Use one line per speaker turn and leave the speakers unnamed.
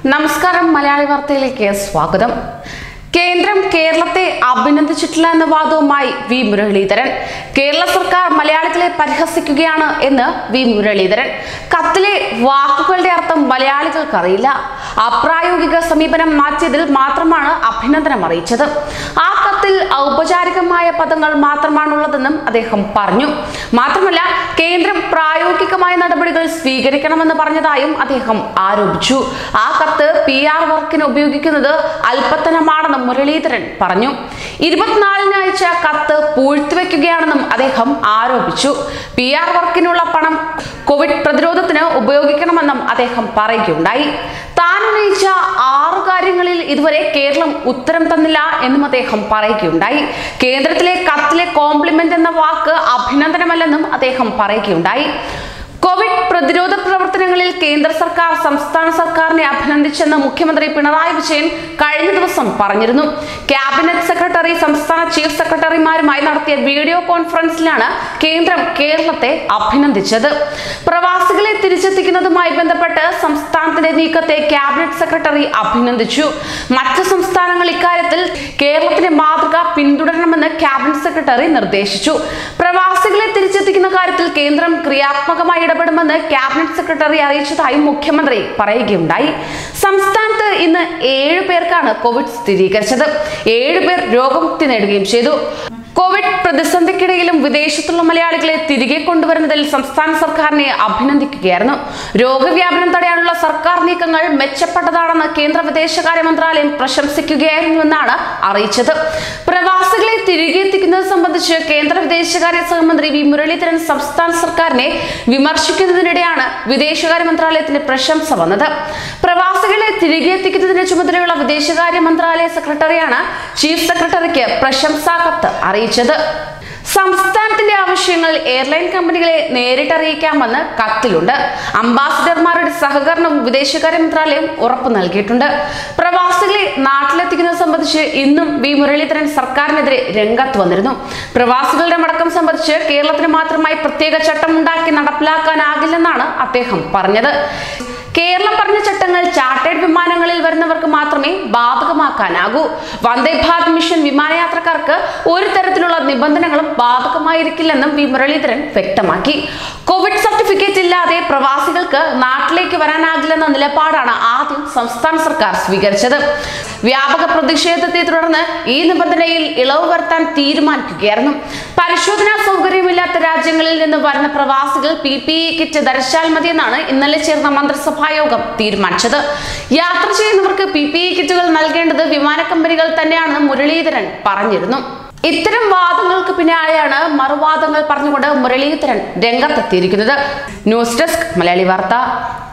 നമസ്കാരം മലയാളി വാർത്തയിലേക്ക് സ്വാഗതം കേന്ദ്രം കേരളത്തെ അഭിനന്ദിച്ചിട്ടില്ല എന്ന വാദവുമായി വി മുരളീധരൻ കേരള സർക്കാർ മലയാളികളെ പരിഹസിക്കുകയാണ് എന്ന് വി മുരളീധരൻ കത്തിലെ വാക്കുകളുടെ അർത്ഥം മലയാളികൾക്ക് അറിയില്ല അപ്രായോഗിക സമീപനം മാറ്റിയതിൽ മാത്രമാണ് അഭിനന്ദനം അറിയിച്ചത് ആ കത്തിൽ ഔപചാരികമായ പദങ്ങൾ മാത്രമാണുള്ളതെന്നും അദ്ദേഹം പറഞ്ഞു മാത്രമല്ല കേന്ദ്രം പ്രായോഗികമായ നടപടികൾ സ്വീകരിക്കണമെന്ന് പറഞ്ഞതായും അദ്ദേഹം ആരോപിച്ചു ആ കത്ത് പി ആർ വർക്കിന് ഉപയോഗിക്കുന്നത് അല്പത്തനമാണെന്നും മുരളീധരൻ പറഞ്ഞു ഇരുപത്തിനാലിന് അയച്ച കത്ത് പൂഴ്ത്തിവെക്കുകയാണെന്നും അദ്ദേഹം ആരോപിച്ചു പി ആർ വർക്കിനുള്ള പണം കോവിഡ് പ്രതിരോധത്തിന് ഉപയോഗിക്കണമെന്നും അദ്ദേഹം പറയുകയുണ്ടായി താൻ ഉന്നയിച്ച ആറു കാര്യങ്ങളിൽ ഇതുവരെ കേരളം ഉത്തരം തന്നില്ല എന്നും അദ്ദേഹം പറയുകയുണ്ടായി കേന്ദ്രത്തിലെ കത്തിലെ കോംപ്ലിമെന്റ് എന്ന വാക്ക് അഭിനന്ദനമല്ലെന്നും അദ്ദേഹം പറയുകയുണ്ടായി കോവിഡ് പ്രതിരോധ പ്രവർത്തനങ്ങളിൽ കേന്ദ്ര സർക്കാർ സംസ്ഥാന സർക്കാരിനെ അഭിനന്ദിച്ചെന്ന് മുഖ്യമന്ത്രി പിണറായി വിജയൻ കഴിഞ്ഞ ദിവസം പറഞ്ഞിരുന്നു ക്യാബിനറ്റ് സെക്രട്ടറി സംസ്ഥാന ചീഫ് സെക്രട്ടറിമാരുമായി നടത്തിയ വീഡിയോ കോൺഫറൻസിലാണ് കേന്ദ്രം കേരളത്തെ അഭിനന്ദിച്ചത് പ്രവാസികളെ തിരിച്ചെത്തിക്കുന്നതുമായി ബന്ധപ്പെട്ട് സംസ്ഥാനത്തിന്റെ നീക്കത്തെ ക്യാബിനറ്റ് സെക്രട്ടറി അഭിനന്ദിച്ചു മറ്റ് സംസ്ഥാനങ്ങൾ ഇക്കാര്യത്തിൽ കേരളത്തിന്റെ മാതൃക പിന്തുടരണമെന്ന് ക്യാബിനറ്റ് സെക്രട്ടറി നിർദ്ദേശിച്ചു പ്രവാസികളെ തിരിച്ചെത്തിക്കുന്ന കാര്യത്തിൽ കേന്ദ്രം ക്രിയാത്മകമായി ഇടപെടുമെന്ന് ക്യാബിനറ്റ് സെക്രട്ടറി അറിയിച്ചതായി മുഖ്യമന്ത്രി പറയുകയുണ്ടായി സംസ്ഥാനത്ത് ഇന്ന് ഏഴ് പേർക്കാണ് കോവിഡ് സ്ഥിരീകരിച്ചത് ഏഴ് പേർ രോഗമുക്തി നേടുകയും ചെയ്തു കോവിഡ് പ്രതിസന്ധിക്കിടയിലും വിദേശത്തുള്ള മലയാളികളെ തിരികെ കൊണ്ടുവരുന്നതിൽ സംസ്ഥാന സർക്കാരിനെ അഭിനന്ദിക്കുകയായിരുന്നു രോഗവ്യാപനം തടയാനുള്ള സർക്കാർ നീക്കങ്ങൾ മെച്ചപ്പെട്ടതാണെന്ന് കേന്ദ്ര വിദേശകാര്യ മന്ത്രാലയം പ്രശംസിക്കുകയായിരുന്നുവെന്നാണ് അറിയിച്ചത് പ്രവാസികളെ തിരികെ എത്തിക്കുന്നത് സംബന്ധിച്ച് കേന്ദ്ര വിദേശകാര്യ സഹമന്ത്രി വി മുരളീധരൻ സംസ്ഥാന സർക്കാരിനെ വിമർശിക്കുന്നതിനിടെയാണ് വിദേശകാര്യ മന്ത്രാലയത്തിന്റെ പ്രശംസ വന്നത് പ്രവാസികളെ തിരികെ എത്തിക്കുന്നതിന്റെ ചുമതലയുള്ള വിദേശകാര്യ മന്ത്രാലയ സെക്രട്ടറിയാണ് ചീഫ് സെക്രട്ടറിക്ക് പ്രശംസാ കത്ത് അറിയിച്ചത് സംസ്ഥാനത്തിന്റെ ആവശ്യങ്ങൾ എയർലൈൻ കമ്പനികളെ നേരിട്ടറിയിക്കാമെന്ന് കത്തിലുണ്ട് അംബാസിഡർമാരുടെ സഹകരണം വിദേശകാര്യ മന്ത്രാലയം ഉറപ്പു നൽകിയിട്ടുണ്ട് പ്രവാസികളെ നാട്ടിലെത്തിക്കുന്നത് സംബന്ധിച്ച് ഇന്നും വി മുരളീധരൻ സർക്കാരിനെതിരെ രംഗത്ത് വന്നിരുന്നു പ്രവാസികളുടെ മടക്കം സംബന്ധിച്ച് കേരളത്തിന് മാത്രമായി പ്രത്യേക ചട്ടം ഉണ്ടാക്കി നടപ്പിലാക്കാനാകില്ലെന്നാണ് അദ്ദേഹം പറഞ്ഞത് കേരളം പറഞ്ഞ ചട്ടങ്ങൾ ചാർട്ടേഡ് വിമാനങ്ങളിൽ വരുന്നവർക്ക് മാത്രമേ ബാധകമാക്കാനാകൂ വന്ദേ ഭാരത് മിഷൻ വിമാനയാത്രക്കാർക്ക് ഒരു തരത്തിലുള്ള നിബന്ധനകളും ബാധകമായിരിക്കില്ലെന്നും വി മുരളീധരൻ വ്യക്തമാക്കി കോവിഡ് സർട്ടിഫിക്കറ്റ് ഇല്ലാതെ പ്രവാസികൾക്ക് നാട്ടിലേക്ക് വരാനാകില്ലെന്ന നിലപാടാണ് ആദ്യം സംസ്ഥാന സർക്കാർ സ്വീകരിച്ചത് വ്യാപക പ്രതിഷേധത്തെ തുടർന്ന് ഈ നിബന്ധനയിൽ ഇളവ് വരുത്താൻ തീരുമാനിക്കുകയായിരുന്നു പരിശോധനാ സൗകര്യമില്ലാത്ത രാജ്യങ്ങളിൽ നിന്ന് വരുന്ന പ്രവാസികൾ പി പി ഇ കിറ്റ് ധരിച്ചാൽ മതിയെന്നാണ് ഇന്നലെ ചേർന്ന മന്ത്രിസഭാ യോഗം തീരുമാനിച്ചത് യാത്ര ചെയ്യുന്നവർക്ക് പി പി ഇ കിറ്റുകൾ നൽകേണ്ടത് വിമാന കമ്പനികൾ തന്നെയാണെന്ന് മുരളീധരൻ പറഞ്ഞിരുന്നു ഇത്തരം വാദങ്ങൾക്ക് പിന്നാലെയാണ് മറുവാദങ്ങൾ പറഞ്ഞുകൊണ്ട് മുരളീധരൻ രംഗത്തെത്തിയിരിക്കുന്നത് ന്യൂസ് ഡെസ്ക് മലയാളി വാർത്ത